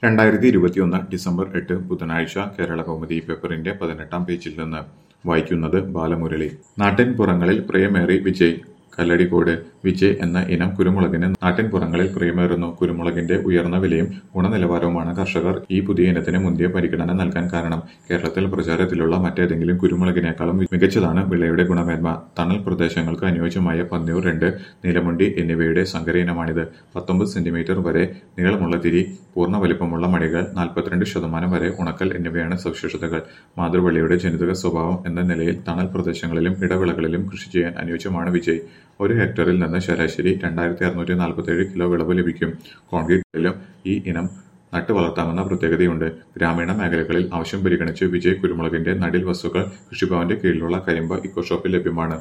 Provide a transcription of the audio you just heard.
രണ്ടായിരത്തി ഇരുപത്തിയൊന്ന് ഡിസംബർ എട്ട് ബുധനാഴ്ച കേരള കൗമുദി പേപ്പറിന്റെ പതിനെട്ടാം പേജിൽ നിന്ന് വായിക്കുന്നത് ബാലമുരളി നാട്ടിൻപുറങ്ങളിൽ പ്രിയമേറി വിജയ് കല്ലടിക്കോട് വിജയ് എന്ന ഇനം കുരുമുളകിന് നാട്ടിൻപുറങ്ങളിൽ പ്രിയമേറുന്നു കുരുമുളകിന്റെ ഉയർന്ന വിലയും ഗുണനിലവാരവുമാണ് കർഷകർ ഈ പുതിയ ഇനത്തിന് മുന്തിയ പരിഗണന നൽകാൻ കാരണം കേരളത്തിൽ പ്രചാരത്തിലുള്ള മറ്റേതെങ്കിലും കുരുമുളകിനേക്കാളും മികച്ചതാണ് വിളയുടെ ഗുണമേന്മ തണൽ പ്രദേശങ്ങൾക്ക് അനുയോജ്യമായ പന്നിയൂർ രണ്ട് നീലമുണ്ടി എന്നിവയുടെ സങ്കര ഇനമാണിത് പത്തൊമ്പത് സെന്റിമീറ്റർ വരെ നീളമുള്ള തിരി പൂർണ്ണ വലിപ്പമുള്ള മണികൾ നാൽപ്പത്തിരണ്ട് ശതമാനം വരെ ഉണക്കൽ എന്നിവയാണ് സവിശേഷതകൾ മാതൃവള്ളിയുടെ ജനിതക സ്വഭാവം എന്ന നിലയിൽ തണൽ പ്രദേശങ്ങളിലും ഇടവിളകളിലും കൃഷി ചെയ്യാൻ അനുയോജ്യമാണ് വിജയ് ഒരു ഹെക്ടറിൽ നിന്ന് ശരാശരി രണ്ടായിരത്തി അറുന്നൂറ്റി നാൽപ്പത്തേഴ് കിലോ വിളവ് ലഭിക്കും കോൺക്രീറ്റിലും ഈ ഇനം നട്ടു വളർത്താമെന്ന പ്രത്യേകതയുണ്ട് ഗ്രാമീണ മേഖലകളിൽ ആവശ്യം പരിഗണിച്ച് വിജയ് കുരുമുളകിന്റെ നടിൽ വസ്തുക്കൾ കൃഷിഭവന്റെ കീഴിലുള്ള കരിമ്പ ഇക്കോ ഷോപ്പിൽ ലഭ്യമാണ്